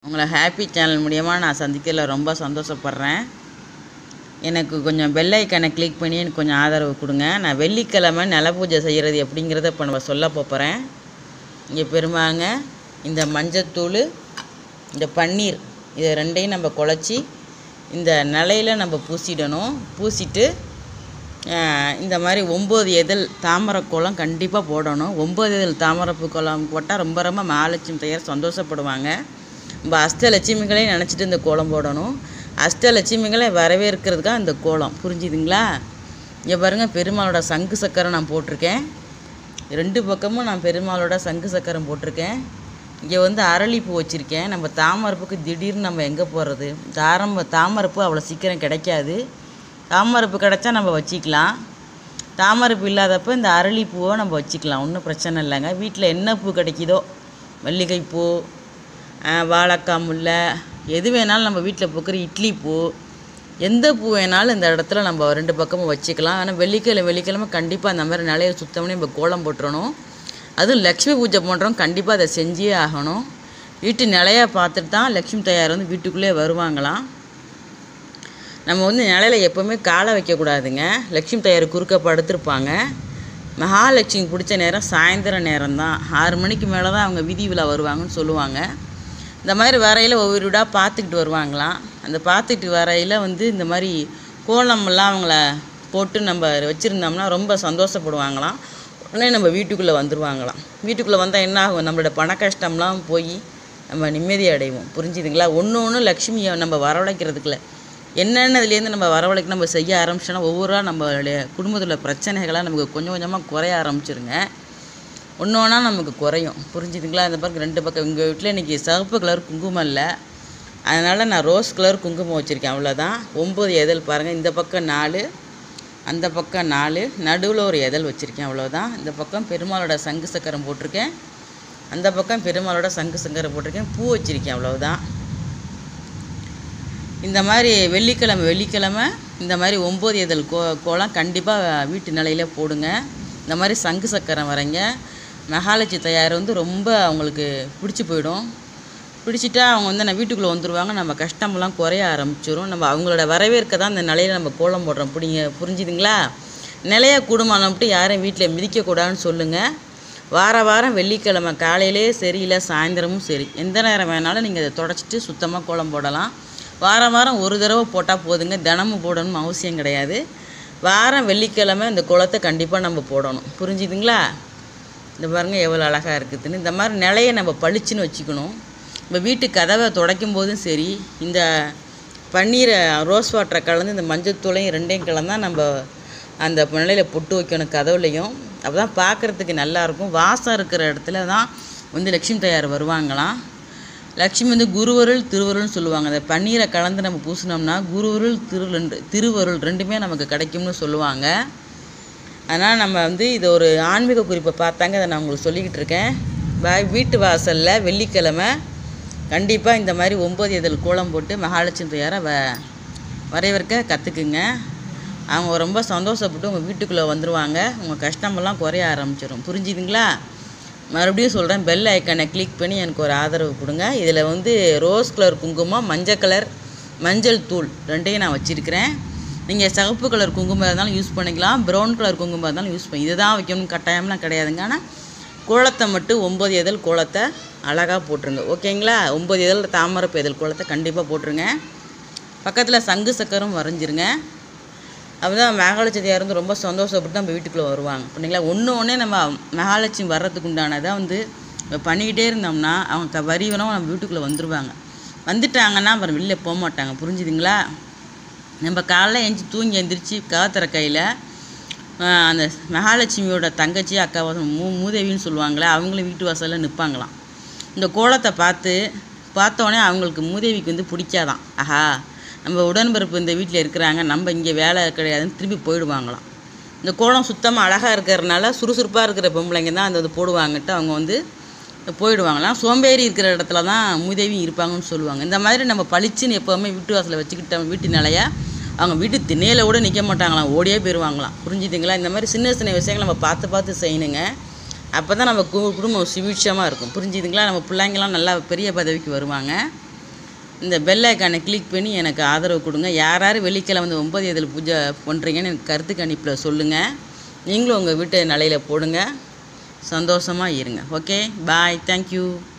உங்களை happy channel மூலியமாக நான் சந்திக்கிறதுல ரொம்ப சந்தோஷப்படுறேன் எனக்கு கொஞ்சம் பெல் ஐக்கானை கிளிக் பண்ணி எனக்கு கொஞ்சம் ஆதரவு கொடுங்க நான் வெள்ளிக்கிழமை நில பூஜை செய்கிறது எப்படிங்கிறத இப்போ நம்ம சொல்ல போகிறேன் இங்கே பெருமாங்க இந்த மஞ்சத்தூள் இந்த பன்னீர் இதை ரெண்டையும் நம்ம குழச்சி இந்த நிலையில் நம்ம பூசிடணும் பூசிட்டு ஆஹ், இந்த மாதிரி ஒம்பது எதழ் தாமரை கோலம் கண்டிப்பாக போடணும் ஒம்பது எதழ் தாமரைப்பூ கோலம் போட்டால் ரொம்ப ரொம்ப மகாலட்சுமி தையர் சந்தோஷப்படுவாங்க நம்ம அஷ்டலட்சுமிகளையும் நினச்சிட்டு இந்த கோலம் போடணும் அஷ்டலட்சுமிகளை வரவேற்கிறதுக்காக இந்த கோலம் புரிஞ்சுதுங்களா இங்கே பாருங்கள் பெருமாளோட சங்கு சக்கரம் நான் போட்டிருக்கேன் ரெண்டு பக்கமும் நான் பெருமாளோட சங்கு சக்கரம் போட்டிருக்கேன் இங்கே வந்து அரளிப்பூ வச்சுருக்கேன் நம்ம தாமரைப்பூக்கு திடீர்னு நம்ம எங்கே போகிறது தாரம்ப தாமரைப்பூ அவ்வளோ சீக்கிரம் கிடைக்காது தாமரைப்பூ கிடைச்சா நம்ம வச்சுக்கலாம் தாமரைப்பூ இல்லாதப்போ இந்த அரளிப்பூவை நம்ம வச்சுக்கலாம் ஒன்றும் பிரச்சனை இல்லைங்க வீட்டில் என்ன பூ கிடைக்குதோ மல்லிகைப்பூ ஆஹ், வாழைக்காய் முல்லை எது வேணாலும் நம்ம வீட்டில் பூக்கிற இட்லி பூ எந்த பூ வேணாலும் இந்த இடத்துல நம்ம ரெண்டு பக்கமும் வச்சுக்கலாம் ஆனால் வெள்ளிக்கிழமை வெள்ளிக்கிழமை கண்டிப்பாக அந்த மாதிரி நிலையை சுத்தம் பண்ணி நம்ம கோலம் போட்டுறணும் அதுவும் லக்ஷ்மி பூஜை பண்ணுறோம் கண்டிப்பாக அதை செஞ்சே ஆகணும் வீட்டு நிலையை பார்த்துட்டு தான் லக்ஷ்மி தாயார் வந்து வீட்டுக்குள்ளே வருவாங்களாம் நம்ம வந்து நிலையில எப்போவுமே காலை வைக்கக்கூடாதுங்க லக்ஷ்மி தாயார் குறுக்க படுத்திருப்பாங்க மகாலட்சுமி பிடிச்ச நேரம் சாயந்தர நேரம் தான் ஆறு மணிக்கு மேலே தான் அவங்க விதி விழா வருவாங்கன்னு சொல்லுவாங்க இந்த மாதிரி வரையில் ஒவ்வொரு வீடாக பார்த்துக்கிட்டு வருவாங்களாம் அந்த பார்த்துக்கிட்டு வரையில் வந்து இந்த மாதிரி கோலமெல்லாம் அவங்கள போட்டு நம்ம வச்சுருந்தோம்னா ரொம்ப சந்தோஷப்படுவாங்களாம் உடனே நம்ம வீட்டுக்குள்ளே வந்துடுவாங்களாம் வீட்டுக்குள்ளே வந்தால் என்ன ஆகும் நம்மளோட பண கஷ்டம்லாம் போய் நம்ம நிம்மதி அடைவோம் புரிஞ்சுதுங்களா ஒன்று ஒன்று லக்ஷ்மியை நம்ம வரவழைக்கிறதுக்குள்ள என்னென்னதுலேருந்து நம்ம வரவழைக்க நம்ம செய்ய ஆரம்பிச்சோன்னா ஒவ்வொரு நம்மளுடைய குடும்பத்தில் உள்ள பிரச்சனைகளாக நமக்கு கொஞ்சம் கொஞ்சமாக குறைய ஆரம்பிச்சிருங்க ஒன்று ஒன்றா நமக்கு குறையும் புரிஞ்சுதுங்களா இந்த பக்கம் ரெண்டு பக்கம் எங்கள் வீட்டில் இன்றைக்கி சிவப்பு கலர் குங்குமம் இல்லை அதனால் நான் ரோஸ் கலர் குங்குமம் வச்சுருக்கேன் அவ்வளோதான் ஒம்பது எதழ் பாருங்கள் இந்த பக்கம் நாலு அந்த பக்கம் நாலு நடுவில் ஒரு எதழ் வச்சுருக்கேன் அவ்வளோதான் இந்த பக்கம் பெருமாளோட சங்கு சக்கரம் போட்டிருக்கேன் அந்த பக்கம் பெருமாளோட சங்கு சக்கரம் போட்டிருக்கேன் பூ வச்சுருக்கேன் அவ்வளவுதான் இந்த மாதிரி வெள்ளிக்கிழமை வெள்ளிக்கிழமை இந்த மாதிரி ஒம்பது இதழ் கோ கோலம் கண்டிப்பாக வீட்டு நிலையில போடுங்க இந்த மாதிரி சங்கு சக்கரம் வரைங்க மகாலட்சுமி தயார் வந்து ரொம்ப அவங்களுக்கு பிடிச்சி போயிடும் பிடிச்சிட்டா அவங்க வந்து நான் வீட்டுக்குள்ளே வந்துடுவாங்க நம்ம கஷ்டமெல்லாம் குறைய ஆரம்பிச்சிரும் நம்ம அவங்களோட வரவேற்க தான் இந்த நிலையில நம்ம கோலம் போடுறோம் பிடிங்க புரிஞ்சுதுங்களா நிலைய கூடுமானம் மட்டும் யாரையும் வீட்டில் மிதிக்கக்கூடாதுன்னு சொல்லுங்கள் வார வாரம் வெள்ளிக்கிழமை காலையிலே சரி இல்லை சாயந்தரமும் சரி எந்த நேரம் வேணாலும் நீங்கள் அதை தொடச்சிட்டு சுத்தமாக கோலம் போடலாம் வாரம் வாரம் ஒரு தடவை போட்டால் போதுங்க தினமும் போடணும் அவசியம் கிடையாது வாரம் வெள்ளிக்கிழமை இந்த குளத்தை கண்டிப்பாக நம்ம போடணும் புரிஞ்சுதுங்களா இந்த பாருங்க எவ்வளோ அழகாக இருக்குதுன்னு இந்த மாதிரி நிலையை நம்ம பளிச்சுன்னு வச்சுக்கணும் நம்ம வீட்டு கதவை துடைக்கும் போதும் சரி இந்த பன்னீரை ரோஸ் வாட்டரை கலந்து இந்த மஞ்சத்தூளையும் ரெண்டையும் கலந்தா நம்ம அந்த நிலையில் பொட்டு வைக்கணும் கதவுலையும் அப்போ தான் பார்க்குறதுக்கு நல்லாயிருக்கும் வாசம் இருக்கிற இடத்துல தான் வந்து லக்ஷ்மி தாயார் வருவாங்களாம் லக்ஷ்மி வந்து குருவருள் திருவருள்னு சொல்லுவாங்க அந்த பன்னீரை கலந்து நம்ம பூசினோம்னா குருவருள் திருவருள் திருவருள் ரெண்டுமே நமக்கு கிடைக்கும்னு சொல்லுவாங்க அதனால் நம்ம வந்து இது ஒரு ஆன்மீக குறிப்பை பார்த்தாங்க அதை நான் உங்களுக்கு சொல்லிக்கிட்டு இருக்கேன் வா- வீட்டு வாசலில் வெள்ளிக்கிழமை கண்டிப்பாக இந்த மாதிரி ஒம்பது இதழ் கோலம் போட்டு மகாலட்சுமி தயாரை வ வரைவர்க்க கற்றுக்குங்க அவங்க ரொம்ப சந்தோஷப்பட்டு உங்கள் வீட்டுக்குள்ளே வந்துடுவாங்க உங்கள் கஷ்டமெல்லாம் குறைய ஆரம்பிச்சிடும் புரிஞ்சுதுங்களா மறுபடியும் சொல்கிறேன் பெல் ஐக்கானை கிளிக் பண்ணி எனக்கு ஒரு ஆதரவு கொடுங்க இதில் வந்து ரோஸ் கலர் குங்குமம் மஞ்சள் கலர் மஞ்சள் தூள் ரெண்டையும் நான் வச்சுருக்கிறேன் நீங்கள் சிவப்பு கலர் குங்குமம் இருந்தாலும் யூஸ் பண்ணிக்கலாம் ப்ரௌன் கலர் குங்குமம் இருந்தாலும் யூஸ் பண்ணி இதை தான் வைக்கணும்னு கட்டாயம்லாம் கிடையாதுங்க ஆனால் கோலத்தை மட்டும் ஒம்பது இதழ் கோலத்தை அழகாக போட்டுருங்க ஓகேங்களா ஒம்பது இதழ் தாமரைப்பு இதழ் கோலத்தை கண்டிப்பாக போட்டுருங்க பக்கத்தில் சங்கு சக்கரம் வரைஞ்சிருங்க அப்பதான் மகாலட்சுமியார் வந்து ரொம்ப சந்தோஷப்பட்டு நம்ம வீட்டுக்குள்ளே வருவாங்க அப்படிங்களா ஒன்று ஒன்றே நம்ம மகாலட்சுமி வர்றதுக்கு உண்டானதை வந்து நம்ம பண்ணிக்கிட்டே இருந்தோம்னா அவங்க க- வரிவனம் நம்ம வீட்டுக்குள்ளே வந்துடுவாங்க வந்துட்டாங்கன்னா அப்புறம் வெளில போக மாட்டாங்க புரிஞ்சுதுங்களா நம்ம காலைல எஞ்சி தூங்கி எந்திரிச்சு காத்திர கையில் அந்த மகாலட்சுமியோட தங்கச்சி அக்கா மூ மூதேவின்னு சொல்லுவாங்களே அவங்களும் வீட்டு வாசலில் நிற்பாங்களாம் இந்த கோலத்தை பார்த்து பார்த்தோன்னே அவங்களுக்கு மூதேவிக்கு வந்து பிடிக்காதான் ஆஹா நம்ம உடன்பிறப்பு இந்த வீட்டில் இருக்கிறாங்க நம்ம இங்கே வேலை கிடையாதுன்னு திரும்பி போயிடுவாங்களாம் இந்த கோலம் சுத்தமாக அழகாக இருக்கிறதுனால சுறுசுறுப்பாக இருக்கிற பொம்பளைங்க தான் அந்த இது போடுவாங்கட்டு அவங்க வந்து போயிடுவாங்களாம் சோம்பேறி இருக்கிற இடத்துல தான் மூதேவி இருப்பாங்கன்னு சொல்லுவாங்க இந்த மாதிரி நம்ம பளிச்சுன்னு எப்போவுமே வீட்டு வாசலை வச்சுக்கிட்டோம் வீட்டு நிலையா அவங்க வீட்டு திண்ணையில் கூட நிற்க மாட்டாங்களாம் ஓடியே போயிடுவாங்களாம் புரிஞ்சுதுங்களா இந்த மாதிரி சின்ன சின்ன விஷயங்களை நம்ம பார்த்து பார்த்து செய்யணுங்க அப்போ தான் நம்ம கு- குடும்பம் சுபிட்சமாக இருக்கும் புரிஞ்சுதுங்களா நம்ம பிள்ளைங்களாம் நல்லா பெரிய பதவிக்கு வருவாங்க இந்த பெல் ஐக்கானை கிளிக் பண்ணி எனக்கு ஆதரவு கொடுங்க யார் யார் வெள்ளிக்கிழமை வந்து ஒம்பது இதழ் பூஜை பண்ணுறீங்கன்னு எனக்கு கருத்து கணிப்பில் சொல்லுங்கள் நீங்களும் உங்கள் வீட்டு நிலையில் போடுங்க சந்தோஷமாக இருங்க ஓகே பாய் தேங்க்யூ